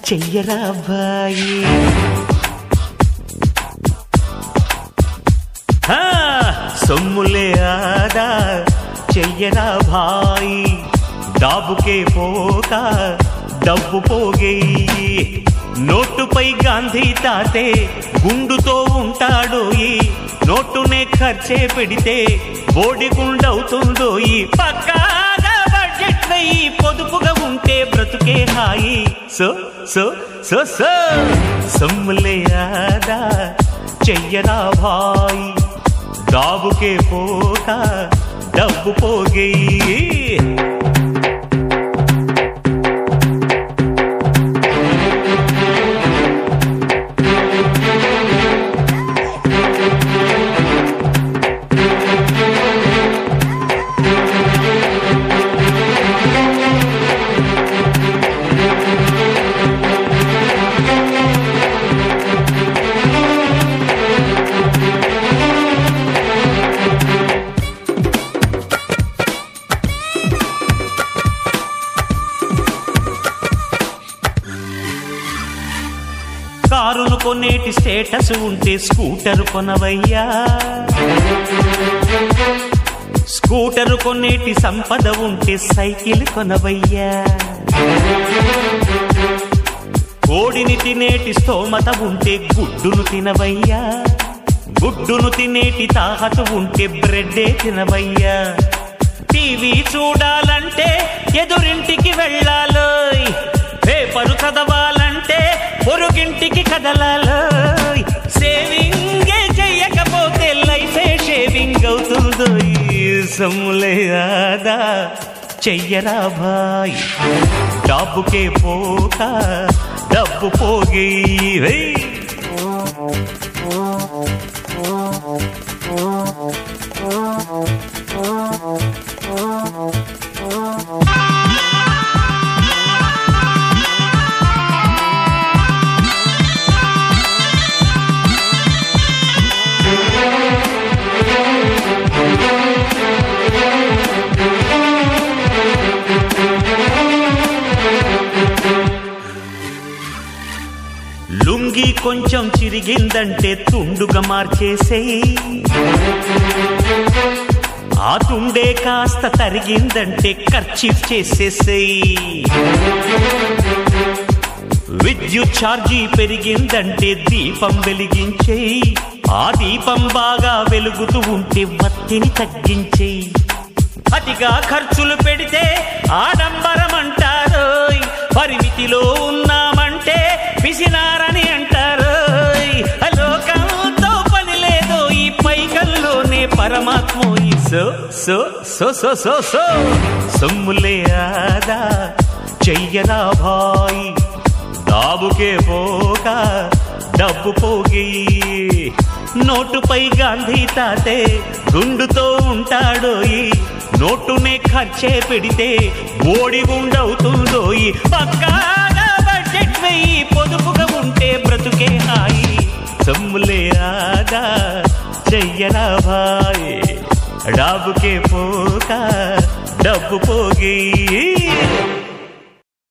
చెయ్యరా అబ్బాయి హా, సొమ్ములే ఆదా చెయ్యరా భాయి డాబుకే పోక డబ్బు పోగేయి నోటుపై గాంధీ తాతే గుండుతో ఉంటాడు ఈ నోటునే ఖర్చే పెడితే బోడి గుండవుతుందో ఈ పక్కాగా బడ్జెట్ వెయ్యి పొదుపుగా ఉంటే బ్రతుకే హాయి సో సో సో సో సొమ్ములే ఆదా చెయ్యరా భాయి డాబుకే పోక డబ్బు పోగేయి కారును కొనేటి స్టేటస్ ఉంటే స్కూటర్ కొనవయ్యా స్కూటర్ కొనేటి సంపద ఉంటే సైకిల్ కొనవయ్యా కోడిని తినేటి స్తోమత ఉంటే గుడ్డును తినవయ్యా గుడ్డును తినేటి తాహత ఉంటే బ్రెడ్డే తినవయ్యా టీవీ చూడాలంటే ఎదురింటికి వెళ్ళాలోయ్ పేపరు చదవాలంటే పొరుగింటికి కదలాలోయ్ సేవింగ్ చెయ్యకపోతే లైఫే షేవింగ్ అవుతుందో ఈ సమ్ములే ఆదా చెయ్యరా భాయ్ డబ్బుకే పోక డబ్బు పోగి లుంగి కొంచెం చిరిగిందంటే తుండుగా మార్చేసేయి ఆ తుండే కాస్త తరిగిందంటే ఖర్చీఫ్ చేసేసేయి విద్యుత్ ఛార్జీ పెరిగిందంటే దీపం వెలిగించేయి ఆ దీపం బాగా వెలుగుతూ ఉంటే వత్తిని తగ్గించేయి అతిగా ఖర్చులు పెడితే ఆడంబరం అంటారోయ్ పరిమితిలో ఉన్నామంటే పిసినారని అంటారోయ్ లోకంతో పని లేదు ఈ పైకల్లోనే పరమాత్మ ఈ సో సో సో సో సో సో సొమ్ములే ఆదా చెయ్యరా భాయ్ దాబుకే పోక డబ్బు పోగి నోటుపై గాంధీ తాతే గుండుతో ఉంటాడో ఈ నోటునే ఖర్చే పెడితే ఓడి గుండవుతుందో ఈ పక్కాగా బడ్జెట్ వెయ్యి పొదుపుగా ఉంటే బ్రతుకే హాయి సమ్ములే ఆదా చెయ్యరా భాయ్ డబ్బుకే పోక డబ్బు పోగి